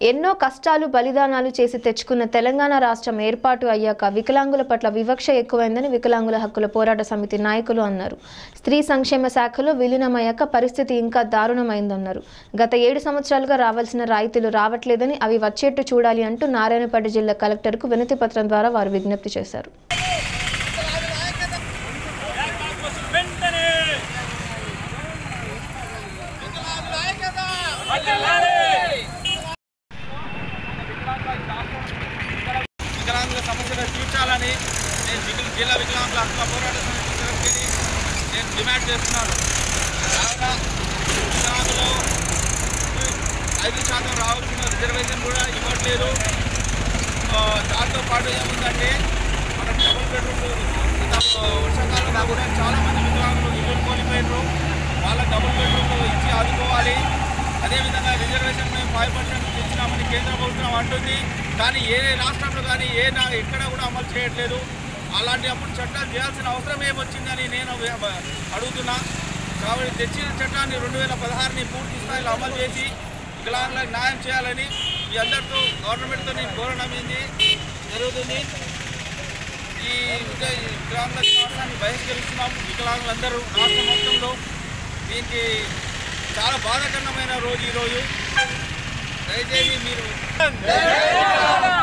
ఎన్నో కష్టాలు బలిదానాలు చేసి తెచ్చుకున్న తెలంగాణ రాష్ట్రం ఏర్పాటు అయ్యాక వికలాంగుల పట్ల వివక్ష ఎక్కువైందని వికలాంగుల హక్కుల పోరాట సమితి నాయకులు అన్నారు స్త్రీ సంక్షేమ శాఖలో విలీనమయ్యాక పరిస్థితి ఇంకా దారుణమైందన్నారు గత ఏడు సంవత్సరాలుగా రావాల్సిన రాయితీలు రావట్లేదని అవి వచ్చేట్టు చూడాలి అంటూ నారాయణపేట జిల్లా కలెక్టర్కు వినతి పత్రం ద్వారా వారు విజ్ఞప్తి చేశారు వెంటనే వికలాంగుల సమస్యలు తీర్చాలని నేను వికల జిల్లా వికలాంగుల హక్కుల పోరాట సమితి తరఫుని నేను డిమాండ్ చేస్తున్నాను కావున వికలాంగులు ఐదు శాతం రావాల్సిన రిజర్వేషన్ కూడా ఇవ్వట్లేదు ఆ, దాంతో పాటు ఏముందంటే మనకు డబుల్ బెడ్రూమ్ వర్షాకాలంలో కూడా చాలా మంది వికలాంగులు ఇల్లు కోల్పోయినారు వాళ్ళ డబుల్ బెడ్రూమ్ ఇచ్చి ఆదుకోవాలి అదేవిధంగా రిజర్వేషన్ మేము ఫైవ్ పర్సెంట్ ఇచ్చినామని కేంద్ర ప్రభుత్వం అంటుంది కానీ ఏ రాష్ట్రంలో కానీ ఏ నా ఎక్కడ కూడా అమలు చేయట్లేదు అలాంటి అప్పుడు చట్టాలు చేయాల్సిన అవసరం ఏమొచ్చిందని నేను అడుగుతున్నా కాబట్టి తెచ్చిన చట్టాన్ని రెండు వేల పదహారుని పూర్తి స్థాయిలో అమలు చేసి వికలాంగులకు న్యాయం చేయాలని మీ అందరితో గవర్నమెంట్తో నేను కోరడం ఏంది జరుగుతుంది ఈ విక- ఈ వికలాంగుల దినోత్సవాన్ని బహిష్కరిస్తున్నాం వికలాంగులందరూ రాష్ట్ర మొత్తంలో దీనికి చాలా బాధాకరమైన రోజు ఈరోజు దయచేసి మీరు